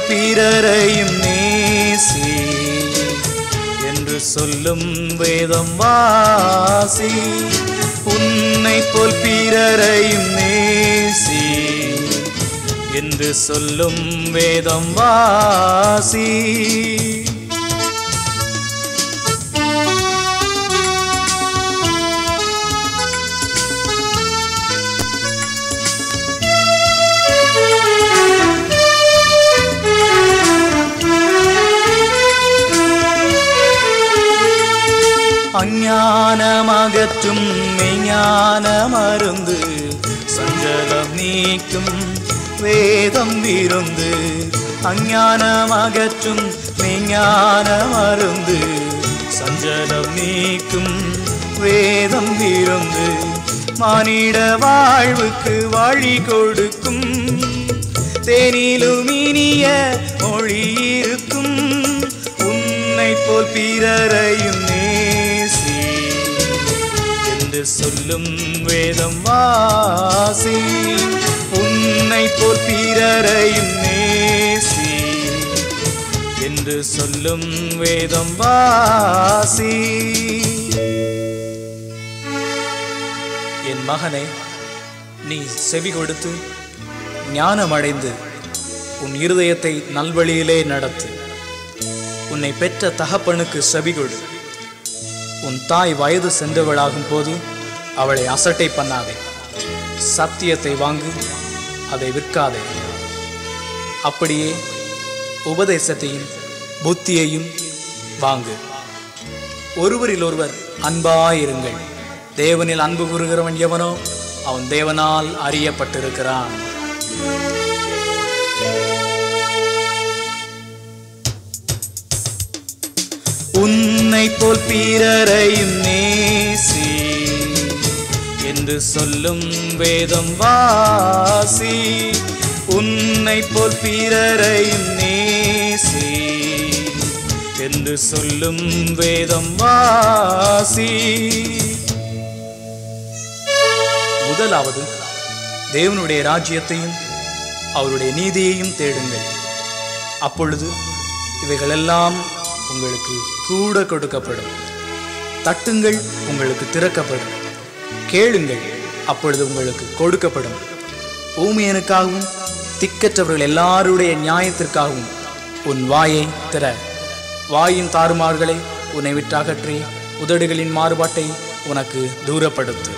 பிறரையும் நேசி என்று சொல்லும் வேதம் வாசி உன்னை போல் பிறரையும் நேசி என்று சொல்லும் வேதம் வாசி அஞ்ஞானமகற்றும் மெய்ஞான மருந்து சஞ்சலம் நீக்கும் வேதம் விருந்து அஞ்ஞானமகற்றும் மெய்ஞான மருந்து சஞ்சலம் நீக்கும் வேதம் விருந்து மானிட வாழ்வுக்கு வழி கொடுக்கும் தேனிலும் இனிய மொழி இருக்கும் உன்னை போல் பிறரையும் நேசி என்று சொல்லும் வேதம் வாசி உன்னை போல் பிறரையும் நேசி என்று சொல்லும் வேதம் வாசி என் மகனே நீ செவி கொடுத்து ஞானமடைந்து உன் இருதயத்தை நல்வழியிலே நடத்து உன்னை பெற்ற தகப்பனுக்கு செவி கொடு உன் தாய் வயது சென்றவளாகும் போது அவளை அசட்டை பண்ணாதே சத்தியத்தை வாங்கு அதை விற்காதே அப்படியே உபதேசத்தையும் புத்தியையும் வாங்கு ஒருவரில் ஒருவர் அன்பாயிருங்கள் தேவனில் அன்பு கூறுகிறவன் எவனோ அவன் தேவனால் அறியப்பட்டிருக்கிறான் உன்னை போல் பிறரையும் நேசி என்று சொல்லும் வேதம் வாசி உன்னை போல் பிறரையும் நேசி என்று சொல்லும் வேதம் வாசி முதலாவது தேவனுடைய ராஜ்யத்தையும் அவருடைய நீதியையும் தேடுங்கள் அப்பொழுது இவைகளெல்லாம் உங்களுக்கு கூட கொடுக்கப்படும் தட்டுங்கள் உங்களுக்கு திறக்கப்படும் கேளுங்கள் அப்பொழுது உங்களுக்கு கொடுக்கப்படும் ஊமையனுக்காகவும் திக்கற்றவர்கள் எல்லாருடைய நியாயத்திற்காகவும் உன் வாயை திற வாயின் தாறுமாறுகளை உன்னை விட்டு அகற்றி உதடுகளின் மாறுபாட்டை உனக்கு தூரப்படுத்து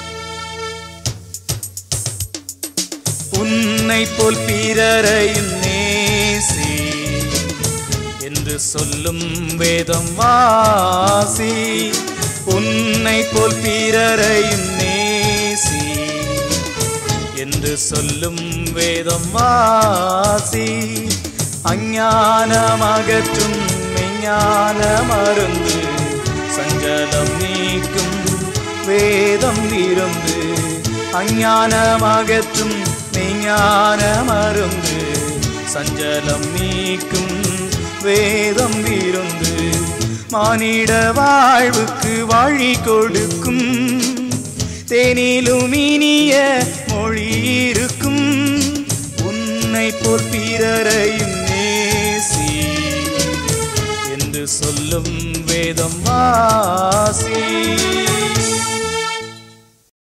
உன்னை போல் பிறரையும் நேசி என்று சொல்லும் வேதம் வாசி உன்னை போல் பிறரையும் நேசி என்று சொல்லும் வேதம் வாசி அஞ்ஞானமகற்றும் மெஞ்ஞான மருந்து சஞ்சலம் நீக்கும் வேதம் விருந்து அஞ்ஞானமகற்றும் மெய்ஞான மருந்து சஞ்சலம் நீக்கும் வேதம் விருந்து மானிட வாழ்வுக்கு வழி கொடுக்கும் தேனிலும் இனிய மொழி இருக்கும் உன்னை போல் பிறரையும் நேசி என்று சொல்லும் வேதம் வாசி